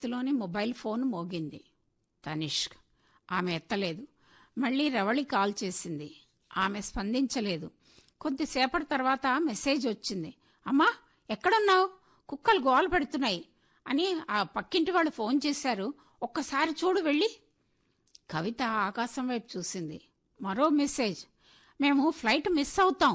చేతిలోని mobile phone మోగింది తనిష్క్ ఆమె ఎత్తలేదు మళ్ళీ రవళి కాల్ చేసింది ఆమె స్పందించలేదు కొద్దిసేపటి తర్వాత మెసేజ్ వచ్చింది అమ్మా ఎక్కడున్నావు కుక్కలు గోల పెడుతున్నాయి అని ఆ పక్కింటి వాళ్ళు ఫోన్ చేశారు ఒక్కసారి చూడు వెళ్ళి కవిత ఆకాశం వైపు చూసింది మరో మెసేజ్ మేము ఫ్లైట్ మిస్ అవుతాం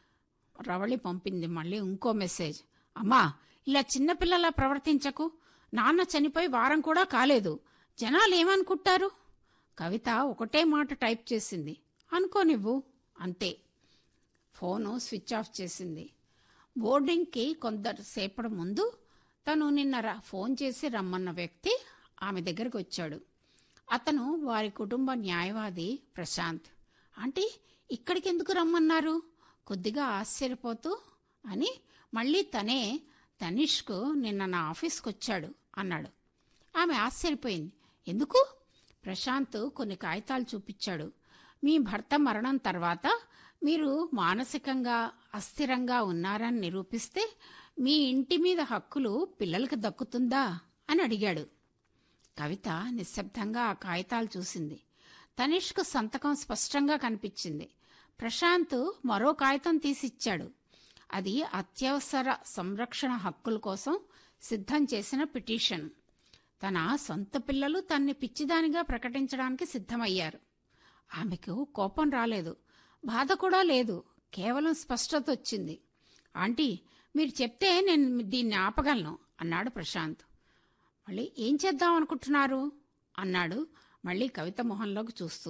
రవళి పంపింది మళ్ళీ ఇంకో మెసేజ్ అమ్మా ఇలా చిన్నపిల్లలా ప్రవర్తించకు నాన్న చనిపోయి వారం కూడా కాలేదు జనాలు ఏమనుకుంటారు కవిత ఒకటే మాట టైప్ చేసింది అనుకోనివ్వు అంతే ఫోను స్విచ్ ఆఫ్ చేసింది బోర్డింగ్కి కొందరుసేపటి ముందు తను నిన్న రా ఫోన్ చేసి రమ్మన్న వ్యక్తి ఆమె దగ్గరికి వచ్చాడు అతను వారి కుటుంబ న్యాయవాది ప్రశాంత్ ఆంటీ ఇక్కడికి ఎందుకు రమ్మన్నారు కొద్దిగా ఆశ్చర్యపోతూ అని మళ్ళీ తనే తనిష్కు నిన్న నా ఆఫీస్కి వచ్చాడు అన్నాడు ఆమె ఆశ్చర్యపోయింది ఎందుకు ప్రశాంత్ కొన్ని కాగితాలు చూపించాడు మీ భర్త మరణం తర్వాత మీరు మానసికంగా అస్థిరంగా ఉన్నారని నిరూపిస్తే మీ ఇంటి మీద హక్కులు పిల్లలకు దక్కుతుందా అని అడిగాడు కవిత నిశ్శబ్దంగా ఆ కాగితాలు చూసింది తనిష్కు సంతకం స్పష్టంగా కనిపించింది ప్రశాంత్ మరో కాగితం తీసిచ్చాడు అది అత్యవసర సంరక్షణ హక్కుల కోసం సిద్ధం చేసిన పిటిషన్ తన సొంత పిల్లలు తన్ని పిచ్చిదానిగా ప్రకటించడానికి సిద్ధమయ్యారు ఆమెకు కోపం రాలేదు బాధ కూడా లేదు కేవలం స్పష్టత వచ్చింది ఆంటీ మీరు చెప్తే నేను దీన్ని ఆపగలను అన్నాడు ప్రశాంత్ మళ్ళీ ఏం చేద్దాం అనుకుంటున్నారు అన్నాడు మళ్ళీ కవిత మొహంలోకి చూస్తూ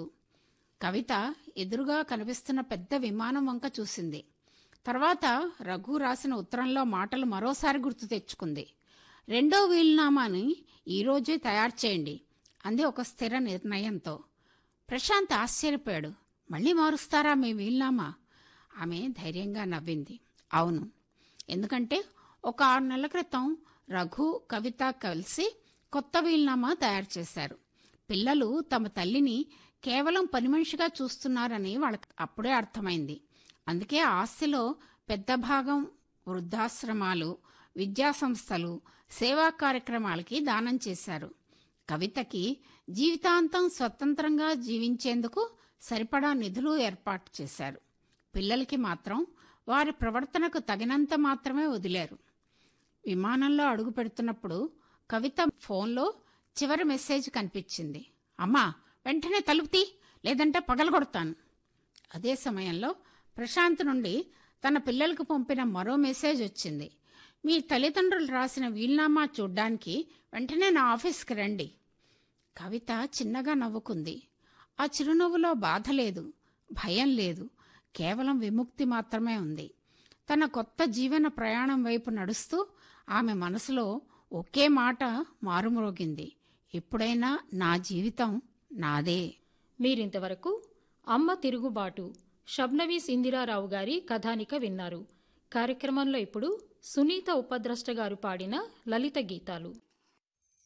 కవిత ఎదురుగా కనిపిస్తున్న పెద్ద విమానం వంక చూసింది తర్వాత రఘు రాసిన ఉత్తరంలో మాటలు మరోసారి గుర్తు తెచ్చుకుంది రెండో వీలునామాని ఈరోజే తయారు చేయండి అంది ఒక స్థిర నిర్ణయంతో ప్రశాంత్ ఆశ్చర్యపోయాడు మళ్ళీ మారుస్తారా మీ వీలునామా ఆమె ధైర్యంగా నవ్వింది అవును ఎందుకంటే ఒక ఆరు నెలల క్రితం రఘు కవిత కలిసి కొత్త వీలునామా తయారు చేశారు పిల్లలు తమ తల్లిని కేవలం పని మనిషిగా చూస్తున్నారని వాళ్ళకి అప్పుడే అర్థమైంది అందుకే ఆస్తిలో పెద్ద భాగం వృద్ధాశ్రమాలు విద్యాసంస్థలు సేవా కార్యక్రమాలకి దానం చేశారు కవితకి జీవితాంతం స్వతంత్రంగా జీవించేందుకు సరిపడా నిధులు ఏర్పాటు చేశారు పిల్లలకి మాత్రం వారి ప్రవర్తనకు తగినంత మాత్రమే వదిలారు విమానంలో అడుగు పెడుతున్నప్పుడు కవిత ఫోన్లో చివరి మెసేజ్ కనిపించింది అమ్మా వెంటనే తలుపుతీ లేదంటే పగలగొడతాను అదే సమయంలో ప్రశాంత్ నుండి తన పిల్లలకు పంపిన మరో మెసేజ్ వచ్చింది మీ తల్లిదండ్రులు రాసిన వీల్నామా చూడ్డానికి వెంటనే నా ఆఫీస్కి రండి కవిత చిన్నగా నవ్వుకుంది ఆ చిరునవ్వులో బాధ లేదు భయం లేదు కేవలం విముక్తి మాత్రమే ఉంది తన కొత్త జీవన ప్రయాణం వైపు నడుస్తూ ఆమె మనసులో ఒకే మాట మారుమ్రోగింది ఎప్పుడైనా నా జీవితం నాదే మీరింతవరకు అమ్మ తిరుగుబాటు షబ్నవీస్ ఇందిరారావు గారి కథానిక విన్నారు కార్యక్రమంలో ఇప్పుడు సునీత ఉపద్రష్ట గారు పాడిన లలిత గీతాలు